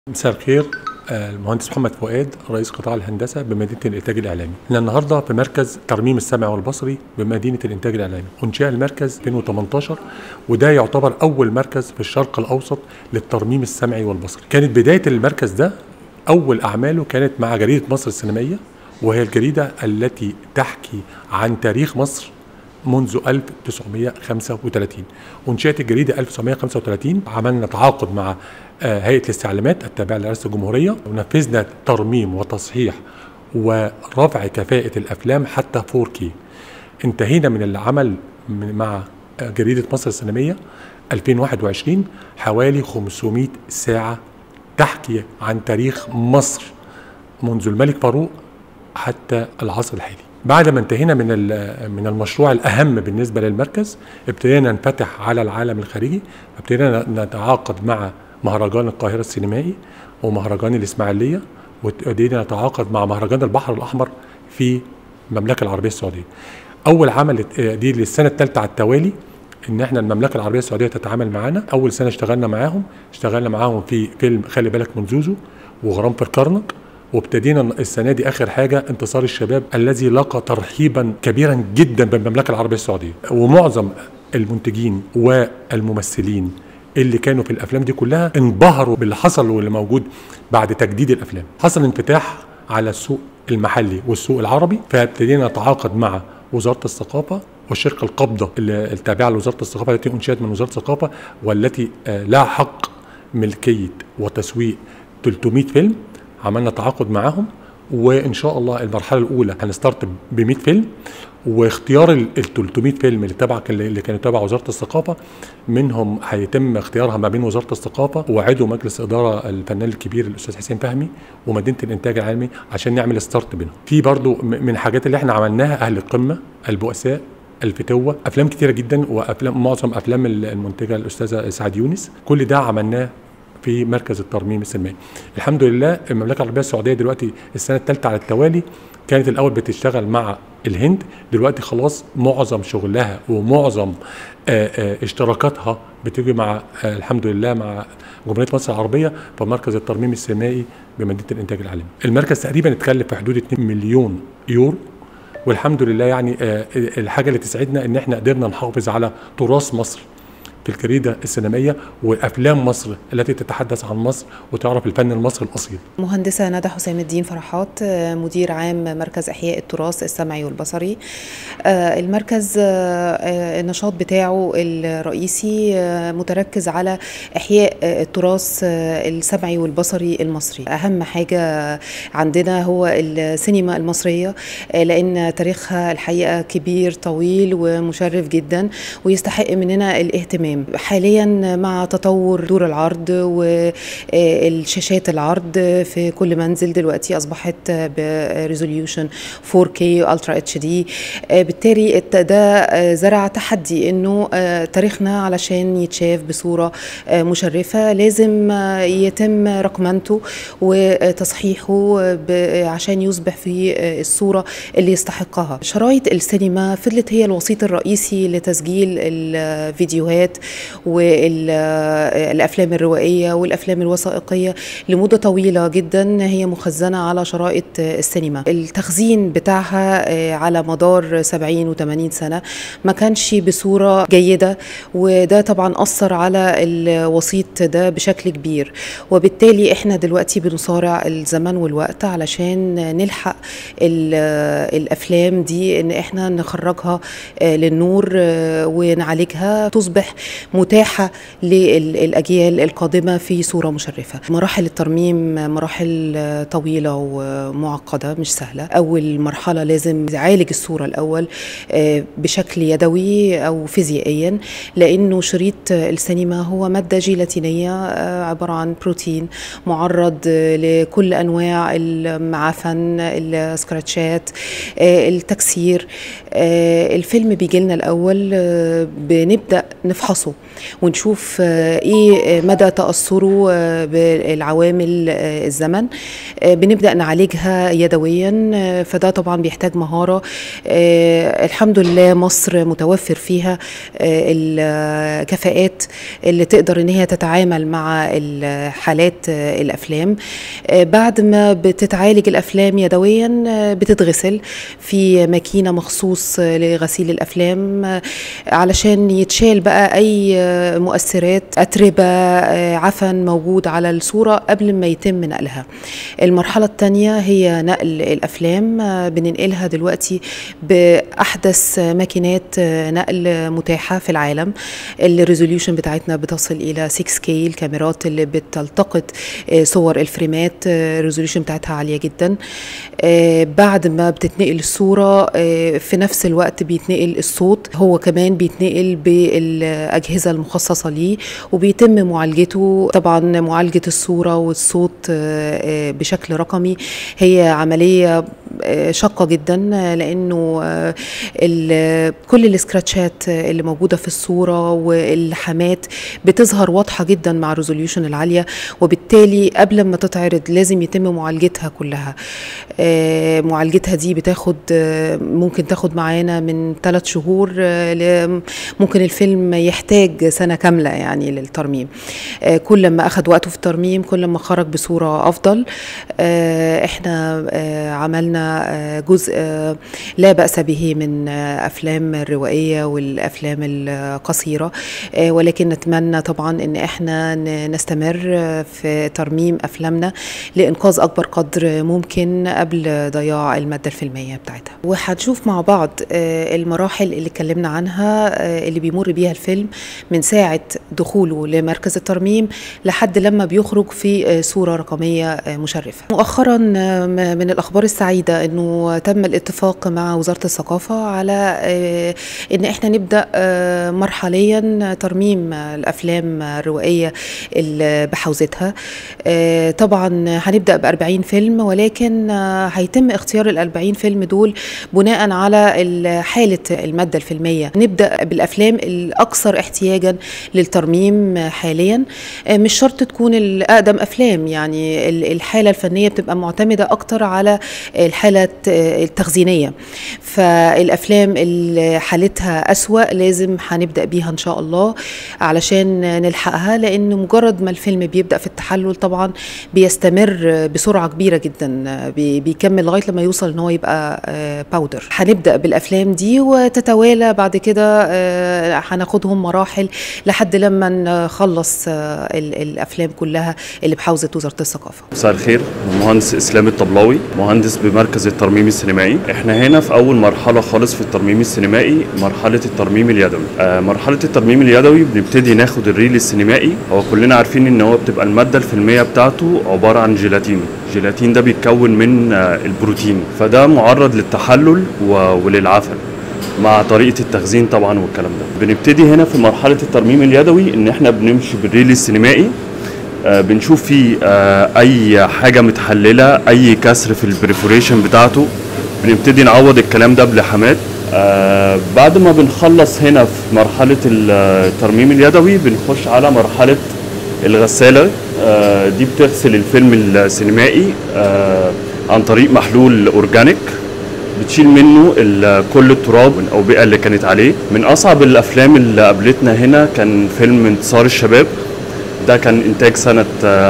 مساء الخير آه، المهندس محمد فؤاد رئيس قطاع الهندسه بمدينه الانتاج الاعلامي. احنا النهارده في مركز ترميم السمع والبصري بمدينه الانتاج الاعلامي. انشئ المركز 2018 وده يعتبر اول مركز في الشرق الاوسط للترميم السمعي والبصري. كانت بدايه المركز ده اول اعماله كانت مع جريده مصر السينمائيه وهي الجريده التي تحكي عن تاريخ مصر منذ 1935 انشئت الجريده 1935 عملنا تعاقد مع آه، هيئه الاستعلامات التابعه لرئاسه الجمهوريه ونفذنا ترميم وتصحيح ورفع كفاءه الافلام حتى 4K انتهينا من العمل من- مع آه، جريده مصر السينمائيه 2021 حوالي 500 ساعه تحكي عن تاريخ مصر منذ الملك فاروق حتى العصر الحالي بعد ما انتهينا من ال- من المشروع الاهم بالنسبه للمركز ابتدينا ننفتح على العالم الخارجي ابتدينا نتعاقد مع مهرجان القاهره السينمائي ومهرجان الاسماعيليه وابتدينا نتعاقد مع مهرجان البحر الاحمر في المملكه العربيه السعوديه اول عمل دي للسنه الثالثه على التوالي ان احنا المملكه العربيه السعوديه تتعامل معانا اول سنه اشتغلنا معاهم اشتغلنا معاهم في فيلم خلي بالك من زوزو وغرام في الكرنك وابتدينا السنه دي اخر حاجه انتصار الشباب الذي لقى ترحيبا كبيرا جدا بالمملكه العربيه السعوديه ومعظم المنتجين والممثلين اللي كانوا في الافلام دي كلها انبهروا باللي حصل واللي موجود بعد تجديد الافلام حصل انفتاح على السوق المحلي والسوق العربي فابتدينا نتعاقد مع وزاره الثقافه والشركه القابضه اللي التابعه لوزاره الثقافه التي انشئت من وزاره الثقافه والتي آه، لها حق ملكيه وتسويق 300 فيلم عملنا تعاقد معاهم وان شاء الله المرحله الاولى هنستارت ب 100 فيلم واختيار ال 300 فيلم اللي تبع اللي كانوا تبع وزاره الثقافه منهم هيتم اختيارها ما بين وزاره الثقافه وعضو مجلس اداره الفنان الكبير الاستاذ حسين فهمي ومدينه الانتاج العلمي عشان نعمل ستارت بينهم. في برضو م- من الحاجات اللي احنا عملناها اهل القمه البؤساء الفتوة أفلام كتيرة جدا وأفلام معظم أفلام المنتجة الأستاذة سعد يونس كل ده عملناه في مركز الترميم السينمائي. الحمد لله المملكه العربيه السعوديه دلوقتي السنه الثالثه على التوالي كانت الاول بتشتغل مع الهند دلوقتي خلاص معظم شغلها ومعظم آه، آه، اشتراكاتها بتيجي مع آه، الحمد لله مع جمهوريه مصر العربيه في مركز الترميم السينمائي بمدينه الانتاج العالمي. المركز تقريبا اتكلف في حدود 2 مليون يورو والحمد لله يعني آه، الحاجه اللي تسعدنا ان احنا قدرنا نحافظ على تراث مصر في الجريدة السينمائية وأفلام مصر التي تتحدث عن مصر وتعرف الفن المصري الأصيل مهندسة ندى حسام الدين فرحات آه، مدير عام مركز إحياء التراث السمعي والبصري آه، المركز آه، آه، النشاط بتاعه الرئيسي آه، متركز على إحياء آه، التراث آه، السمعي والبصري المصري أهم حاجة عندنا هو السينما المصرية آه، لأن تاريخها الحقيقة كبير طويل ومشرف جدا ويستحق مننا الاهتمام حاليا مع تطور دور العرض والشاشات العرض في كل منزل دلوقتي اصبحت بريزوليوشن 4K والترا اتش دي بالتالي الت- ده زرع تحدي انه تاريخنا علشان يتشاف بصوره مشرفه لازم يتم رقمنته وتصحيحه ب- عشان يصبح في الصوره اللي يستحقها شرايط السينما فضلت هي الوسيط الرئيسي لتسجيل الفيديوهات والافلام الروائيه والافلام الوثائقيه لمده طويله جدا هي مخزنه على شرائط السينما التخزين بتاعها آه، على مدار 70 و80 سنه ما كانش بصوره جيده وده طبعا اثر على الوسيط ده بشكل كبير وبالتالي احنا دلوقتي بنصارع الزمن والوقت علشان نلحق ال- الافلام دي ان احنا نخرجها آه، للنور آه، ونعالجها تصبح متاحه للاجيال القادمه في صوره مشرفه مراحل الترميم مراحل آه، طويله ومعقده مش سهله اول مرحله لازم يعالج الصوره الاول آه، بشكل يدوي او فيزيائيا لانه شريط السينما هو ماده جيلاتينيه آه، عباره عن بروتين معرض آه، لكل انواع المعفن السكراتشات آه، التكسير آه، الفيلم بيجي لنا الاول آه، بنبدا نفحصه ونشوف ايه مدى تاثره بالعوامل الزمن بنبدا نعالجها يدويا فده طبعا بيحتاج مهاره الحمد لله مصر متوفر فيها الكفاءات اللي تقدر ان هي تتعامل مع حالات الافلام بعد ما بتتعالج الافلام يدويا بتتغسل في ماكينه مخصوص لغسيل الافلام علشان يتشال بقى اي مؤثرات اتربه عفن موجود على الصوره قبل ما يتم نقلها المرحله الثانيه هي نقل الافلام بننقلها دلوقتي باحدث ماكينات نقل متاحه في العالم الريزوليوشن بتاعتنا بتصل الى 6K الكاميرات اللي بتلتقط صور الفريمات الريزوليوشن بتاعتها عاليه جدا بعد ما بتتنقل الصوره في نفس الوقت بيتنقل الصوت هو كمان بيتنقل بالاجهزه المخصصه ليه وبيتم معالجته طبعا معالجه الصوره والصوت بشكل رقمي هي عمليه شاقه جدا لانه كل السكراتشات اللي موجوده في الصوره واللحمات بتظهر واضحه جدا مع الريزوليوشن العاليه وبالتالي قبل ما تتعرض لازم يتم معالجتها كلها معالجتها دي بتاخد ممكن تاخد معانا من ثلاث شهور ممكن الفيلم يحتاج سنه كامله يعني للترميم كل ما اخذ وقته في الترميم كل ما خرج بصوره افضل احنا عملنا جزء لا باس به من افلام الروائيه والافلام القصيره ولكن نتمنى طبعا ان احنا نستمر في ترميم افلامنا لانقاذ اكبر قدر ممكن قبل ضياع الماده الفيلميه بتاعتها وهنشوف مع بعض المراحل اللي اتكلمنا عنها اللي بيمر بيها الفيلم من ساعه دخوله لمركز الترميم لحد لما بيخرج في صوره رقميه مشرفه مؤخرا من الاخبار السعيده انه تم الاتفاق مع وزاره الثقافه على ان احنا نبدا مرحليا ترميم الافلام الروائيه اللي بحوزتها طبعا هنبدا ب 40 فيلم ولكن هيتم اختيار ال 40 فيلم دول بناء على حاله الماده الفيلميه نبدا بالافلام الاكثر احتياجا للترميم حاليا مش شرط تكون الاقدم افلام يعني الحاله الفنيه بتبقى معتمده اكتر على الحاله التخزينيه فالافلام اللي حالتها اسوا لازم هنبدا بيها ان شاء الله علشان نلحقها لان مجرد ما الفيلم بيبدا في التحلل طبعا بيستمر بسرعه كبيره جدا بيكمل لغايه لما يوصل ان هو يبقى باودر هنبدا بالافلام دي وتتوالى بعد كده هناخدهم مراحل لحد لما نخلص الافلام كلها اللي بحوزه وزاره الثقافه مساء الخير المهندس اسلام الطبلاوي مهندس بمركز الترميم السينمائي احنا هنا في اول مرحله خالص في الترميم السينمائي مرحله الترميم اليدوي آه مرحله الترميم اليدوي بنبتدي ناخد الريل السينمائي هو كلنا عارفين ان هو بتبقى الماده الفيلميه بتاعته عباره عن جيلاتين الجيلاتين ده بيتكون من آه البروتين فده معرض للتحلل وللعفن مع طريقه التخزين طبعا والكلام ده بنبتدي هنا في مرحله الترميم اليدوي ان احنا بنمشي بالريل السينمائي آه بنشوف فيه آه اي حاجه متحلله اي كسر في البريفوريشن بتاعته بنبتدي نعوض الكلام ده بلحامات آه بعد ما بنخلص هنا في مرحله الترميم اليدوي بنخش على مرحله الغساله آه دي بتغسل الفيلم السينمائي آه عن طريق محلول اورجانيك بتشيل منه كل التراب والاوبئه اللي كانت عليه من اصعب الافلام اللي قابلتنا هنا كان فيلم انتصار الشباب ده كان انتاج سنه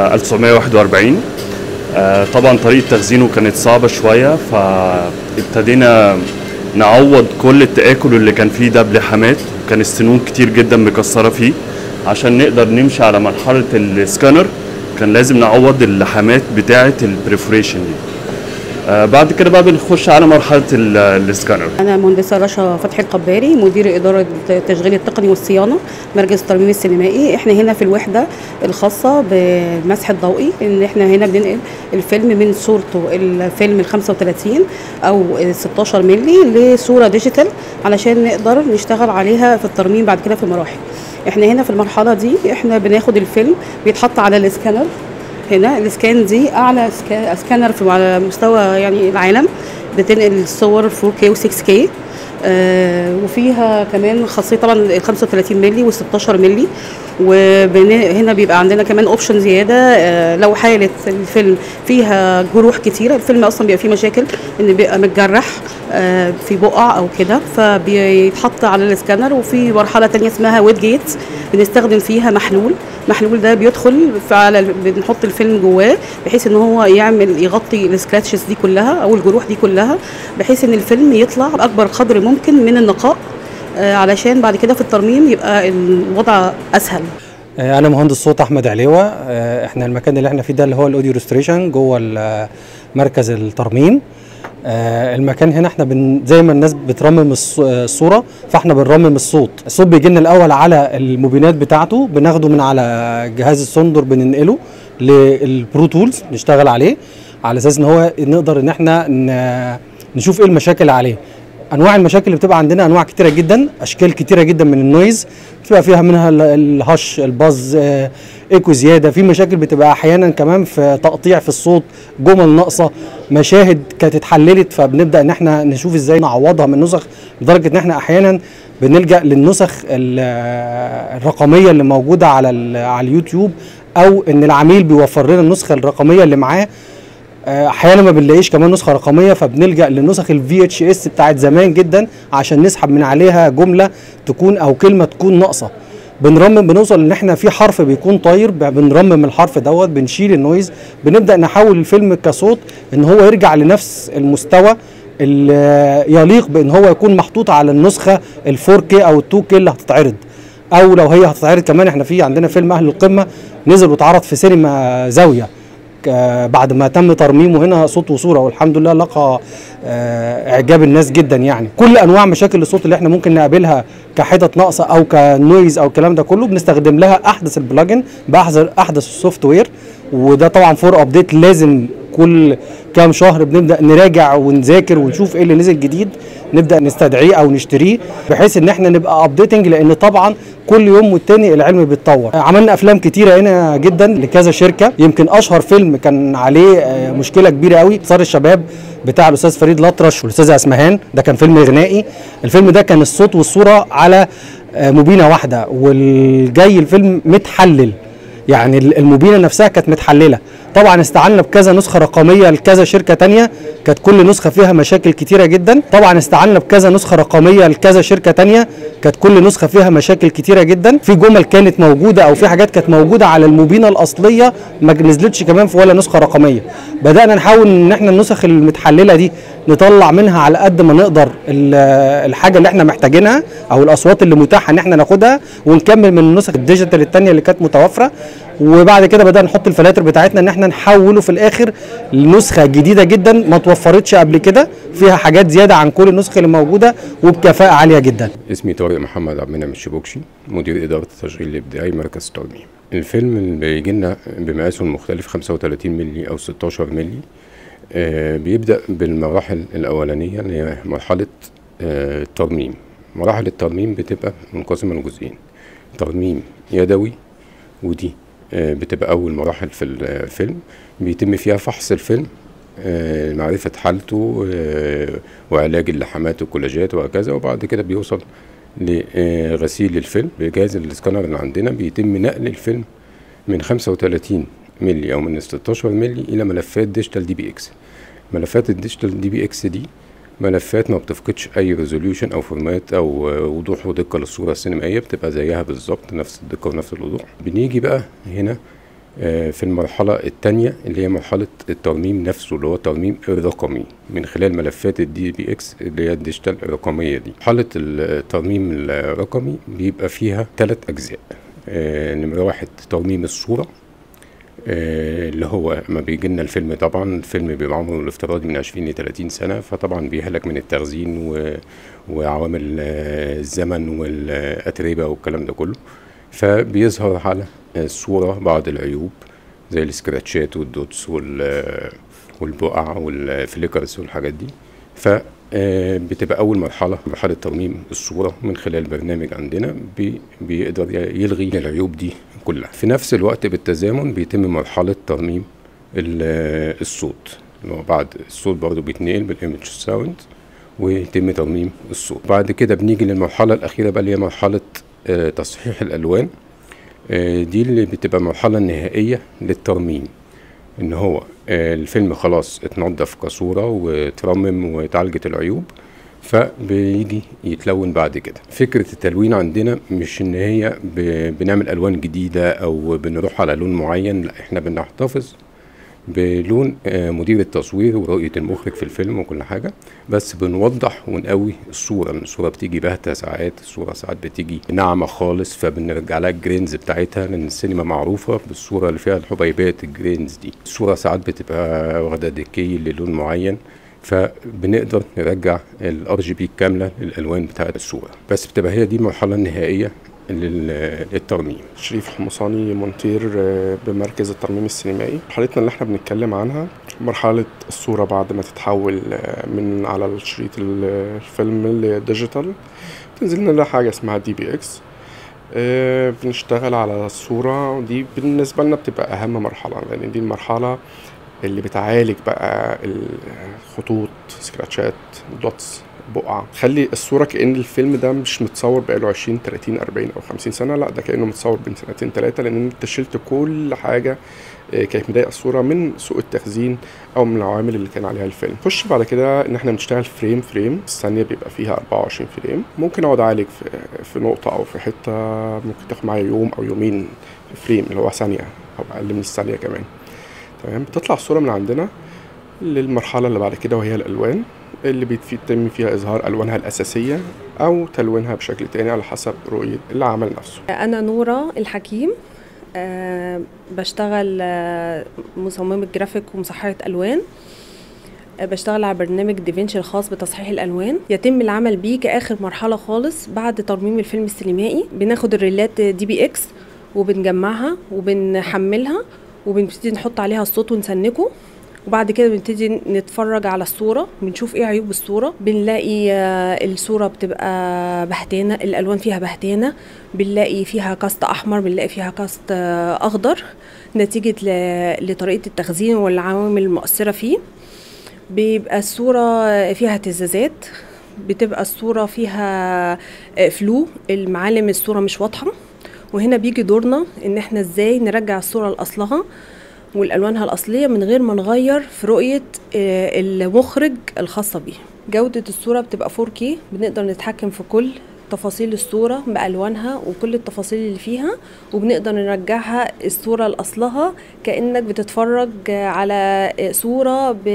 1941 طبعا طريقه تخزينه كانت صعبه شويه فابتدينا نعوض كل التآكل اللي كان فيه ده بلحامات وكان السنون كتير جدا مكسره فيه عشان نقدر نمشي على مرحله السكانر كان لازم نعوض اللحامات بتاعه البريفوريشن دي آه بعد كده بقى بنخش على مرحله السكانر انا مهندسه رشا فتحي القباري مدير اداره التشغيل التقني والصيانه مركز الترميم السينمائي احنا هنا في الوحده الخاصه بالمسح الضوئي ان احنا هنا بننقل الفيلم من صورته الفيلم ال 35 او 16 مللي لصوره ديجيتال علشان نقدر نشتغل عليها في الترميم بعد كده في المراحل احنا هنا في المرحله دي احنا بناخد الفيلم بيتحط على الاسكانر هنا الاسكان دي اعلى سكانر في على مستوى يعني العالم بتنقل الصور 4K و 6K آه، وفيها كمان خاصيه طبعا ال 35 مللي وال 16 مللي وهنا بيبقى عندنا كمان اوبشن زياده آه، لو حاله الفيلم فيها جروح كتيره الفيلم اصلا بيبقى فيه مشاكل ان بيبقى متجرح آه، في بقع او كده فبيتحط على الاسكانر وفي مرحله تانية اسمها ويت جيت بنستخدم فيها محلول محلول ده بيدخل في على ال- بنحط الفيلم جواه بحيث ان هو يعمل يغطي السكراتشز دي كلها او الجروح دي كلها بحيث ان الفيلم يطلع باكبر قدر ممكن من النقاء آه، علشان بعد كده في الترميم يبقى الوضع اسهل آه، انا مهندس صوت احمد عليوه آه، احنا المكان اللي احنا فيه ده اللي هو الاوديو ريستوريشن جوه ال- مركز الترميم آه، المكان هنا احنا بن زي ما الناس بترمم الص- آه، الصوره فاحنا بنرمم الصوت الصوت بيجي لنا الاول على المبينات بتاعته بناخده من على جهاز السندر بننقله للبرو تولز نشتغل عليه على اساس ان هو نقدر ان احنا ن- نشوف ايه المشاكل اللي عليه انواع المشاكل اللي بتبقى عندنا انواع كتيره جدا اشكال كتيره جدا من النويز بتبقى فيها منها ال- الهش الباز آه، ايكو زياده في مشاكل بتبقى احيانا كمان في تقطيع في الصوت جمل ناقصه مشاهد كانت اتحللت فبنبدا ان احنا نشوف ازاي نعوضها من نسخ لدرجه ان احنا احيانا بنلجا للنسخ ال- آه، الرقميه اللي موجوده على ال- على اليوتيوب او ان العميل بيوفر لنا النسخه الرقميه اللي معاه آه، احيانا ما بنلاقيش كمان نسخه رقميه فبنلجا لنسخ الفي اتش اس بتاعت زمان جدا عشان نسحب من عليها جمله تكون او كلمه تكون ناقصه بنرمم بنوصل ان احنا في حرف بيكون طاير ب- بنرمم الحرف دوت بنشيل النويز بنبدا نحول الفيلم كصوت ان هو يرجع لنفس المستوى اللي يليق بان هو يكون محطوط على النسخه ال 4K او ال 2K اللي هتتعرض او لو هي هتتعرض كمان احنا في عندنا فيلم اهل القمه نزل واتعرض في سينما زاويه ك- بعد ما تم ترميمه هنا صوت وصوره والحمد لله لقى آه، اعجاب الناس جدا يعني كل انواع مشاكل الصوت اللي احنا ممكن نقابلها كحتت ناقصه او كنويز او الكلام ده كله بنستخدم لها احدث البلجن باحدث احدث السوفت وير وده طبعا فور ابديت لازم كل كام شهر بنبدا نراجع ونذاكر ونشوف ايه اللي نزل جديد نبدا نستدعيه او نشتريه بحيث ان احنا نبقى ابديتنج لان طبعا كل يوم والتاني العلم بيتطور عملنا افلام كتيره هنا جدا لكذا شركه يمكن اشهر فيلم كان عليه آه، مشكله كبيره قوي صار الشباب بتاع الاستاذ فريد الاطرش والاستاذه اسمهان ده كان فيلم غنائي الفيلم ده كان الصوت والصوره على آه، مبينه واحده والجاي الفيلم متحلل يعني ال- المبينه نفسها كانت متحلله طبعا استعنا بكذا نسخه رقميه لكذا شركه تانية كانت كل نسخه فيها مشاكل كتيره جدا طبعا استعنا بكذا نسخه رقميه لكذا شركه تانية كانت كل نسخه فيها مشاكل كتيره جدا في جمل كانت موجوده او في حاجات كانت موجوده على المبينه الاصليه ما نزلتش كمان في ولا نسخه رقميه بدانا نحاول ان احنا النسخ المتحلله دي نطلع منها على قد ما نقدر ال- الحاجه اللي احنا محتاجينها او الاصوات اللي متاحه ان احنا ناخدها ونكمل من النسخ الديجيتال التانية اللي كانت متوفره وبعد كده بدانا نحط الفلاتر بتاعتنا ان احنا نحوله في الاخر لنسخه جديده جدا ما توفرتش قبل كده فيها حاجات زياده عن كل النسخ اللي موجوده وبكفاءه عاليه جدا اسمي طارق محمد عبد المنعم الشبوكشي مدير إدارة التشغيل الإبداعي مركز ترميم الفيلم اللي بيجي لنا بمقاسه المختلف 35 مللي أو 16 مللي آه، بيبدأ بالمراحل الأولانية اللي هي مرحلة آه، الترميم مراحل الترميم بتبقى منقسمة لجزئين ترميم يدوي ودي آه، بتبقى أول مراحل في الفيلم بيتم فيها فحص الفيلم آه، معرفة حالته آه، وعلاج اللحمات والكولاجات وهكذا وبعد كده بيوصل لغسيل الفيلم بجهاز السكانر اللي عندنا بيتم نقل الفيلم من 35 ملي او من 16 ملي الى ملفات ديجيتال دي بي اكس ملفات الديجيتال دي بي اكس دي ملفات ما بتفقدش اي ريزوليوشن او فورمات او آه، وضوح ودقه للصوره السينمائيه بتبقى زيها بالظبط نفس الدقه ونفس الوضوح بنيجي بقى هنا آه، في المرحلة الثانية اللي هي مرحلة الترميم نفسه اللي هو الترميم الرقمي من خلال ملفات الدي بي اكس اللي هي الديجيتال الرقمية دي. مرحلة الترميم الرقمي بيبقى فيها ثلاث أجزاء. آه، نمرة واحد ترميم الصورة آه، اللي هو ما بيجي لنا الفيلم طبعا الفيلم بيبقى عمره الافتراضي من 20 ل 30 سنة فطبعا بيهلك من التخزين و... وعوامل آه، الزمن والأتربة والكلام ده كله فبيظهر على الصورة بعض العيوب زي السكراتشات والدوتس وال والبقع والفليكرز والحاجات دي ف آه، بتبقى أول مرحلة مرحلة ترميم الصورة من خلال برنامج عندنا بي بيقدر يلغي العيوب دي كلها في نفس الوقت بالتزامن بيتم مرحلة ترميم ال- الصوت اللي هو بعد الصوت برضه بيتنقل بالايمج ساوند ويتم ترميم الصورة بعد كده بنيجي للمرحلة الأخيرة بقى اللي هي مرحلة آه، تصحيح الألوان آه، دي اللي بتبقى المرحلة النهائية للترميم ان هو آه، الفيلم خلاص اتنضف كصورة وترمم واتعالجت العيوب فبيجي يتلون بعد كده فكرة التلوين عندنا مش ان هي ب- بنعمل الوان جديدة او بنروح على لون معين لا احنا بنحتفظ بلون آه، مدير التصوير ورؤية المخرج في الفيلم وكل حاجة بس بنوضح ونقوي الصورة لأن الصورة بتيجي باهتة ساعات الصورة ساعات بتيجي ناعمة خالص فبنرجع لها الجرينز بتاعتها لأن السينما معروفة بالصورة اللي فيها الحبيبات الجرينز دي الصورة ساعات بتبقى واخدة ديكي للون معين فبنقدر نرجع الار جي بي الكامله للالوان بتاعه الصوره بس بتبقى هي دي المرحله النهائيه لل- للترميم شريف حمصاني مونتير آه، بمركز الترميم السينمائي مرحلتنا اللي احنا بنتكلم عنها مرحلة الصورة بعد ما تتحول آه، من على الشريط ال- الفيلم لديجيتال بتنزل لنا حاجة اسمها دي بي اكس آه، بنشتغل على الصورة ودي بالنسبة لنا بتبقى أهم مرحلة لأن دي المرحلة اللي بتعالج بقى الخطوط سكراتشات دوتس بقعة خلي الصورة كأن الفيلم ده مش متصور بقاله 20 30 40 أو 50 سنة لا ده كأنه متصور بين سنتين ثلاثة لأن أنت شلت كل حاجة آه، كانت مضايقة الصورة من سوء التخزين أو من العوامل اللي كان عليها الفيلم خش بعد كده إن احنا بنشتغل فريم فريم الثانية بيبقى فيها 24 فريم ممكن أقعد أعالج في, في نقطة أو في حتة ممكن تاخد معايا يوم أو يومين في فريم اللي هو ثانية أو أقل من الثانية كمان تمام بتطلع الصورة من عندنا للمرحلة اللي بعد كده وهي الألوان اللي بيتم فيها إظهار ألوانها الأساسية أو تلوينها بشكل تاني على حسب رؤية العمل نفسه أنا نورة الحكيم أه بشتغل آه، مصممة جرافيك ومصححة ألوان آه، بشتغل على برنامج ديفينشي الخاص بتصحيح الألوان يتم العمل بيه كآخر مرحلة خالص بعد ترميم الفيلم السينمائي بناخد الريلات دي بي إكس وبنجمعها وبنحملها وبنبتدي نحط عليها الصوت ونسنكه وبعد كده بنبتدي نتفرج على الصورة بنشوف ايه عيوب الصورة بنلاقي آه، الصورة بتبقى بهتانة الألوان فيها بهتانة بنلاقي فيها كاست أحمر بنلاقي فيها كاست آه، أخضر نتيجة ل- لطريقة التخزين والعوامل المؤثرة فيه بيبقى الصورة فيها اهتزازات بتبقى الصورة فيها آه، فلو المعالم الصورة مش واضحة وهنا بيجي دورنا ان احنا ازاي نرجع الصورة لأصلها والالوانها الاصليه من غير ما نغير في رؤيه آه، المخرج الخاصه بيها جوده الصوره بتبقى 4K بنقدر نتحكم في كل تفاصيل الصوره بالوانها وكل التفاصيل اللي فيها وبنقدر نرجعها الصوره لاصلها كانك بتتفرج آه، على آه، صوره ب...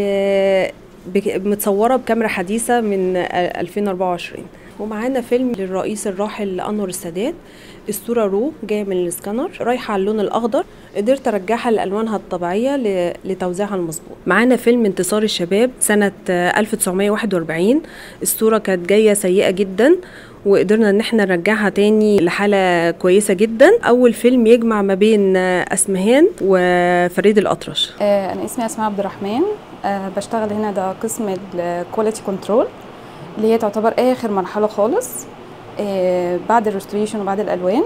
بك- متصوره بكاميرا حديثه من آه، 2024 ومعانا فيلم للرئيس الراحل انور السادات الصوره رو جايه من السكانر رايحه على اللون الاخضر قدرت ارجعها لالوانها الطبيعيه ل- لتوزيعها المظبوط معانا فيلم انتصار الشباب سنه آه، 1941 الصوره كانت جايه سيئه جدا وقدرنا ان احنا نرجعها تاني لحاله كويسه جدا اول فيلم يجمع ما بين آه، اسمهان وفريد الاطرش آه، أنا اسمي أسماء عبد الرحمن آه، بشتغل هنا ده قسم الكواليتي كنترول اللي هي تعتبر آخر مرحلة خالص آه، بعد الريستوريشن وبعد الألوان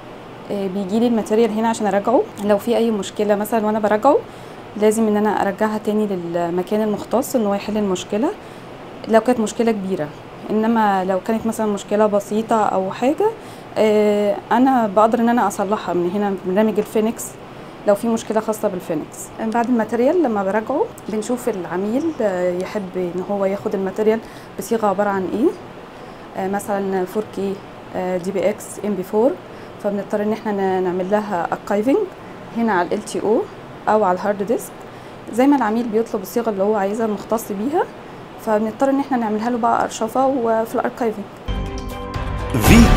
بيجي لي الماتيريال هنا عشان أراجعه لو في أي مشكلة مثلا وأنا براجعه لازم إن أنا أرجعها تاني للمكان المختص إن هو يحل المشكلة لو كانت مشكلة كبيرة إنما لو كانت مثلا مشكلة بسيطة أو حاجة آه، أنا بقدر إن أنا أصلحها من هنا من برنامج الفينيكس لو في مشكله خاصه بالفينيكس بعد الماتيريال لما براجعه بنشوف العميل آه، يحب ان هو ياخد الماتيريال بصيغه عباره عن ايه آه، مثلا 4K دي بي اكس ام بي 4 فبنضطر ان احنا ن- نعمل لها اركايفنج هنا على ال تي او او على الهارد ديسك زي ما العميل بيطلب الصيغه اللي هو عايزها المختص بيها فبنضطر ان احنا نعملها له بقى ارشفه وفي الاركايفنج في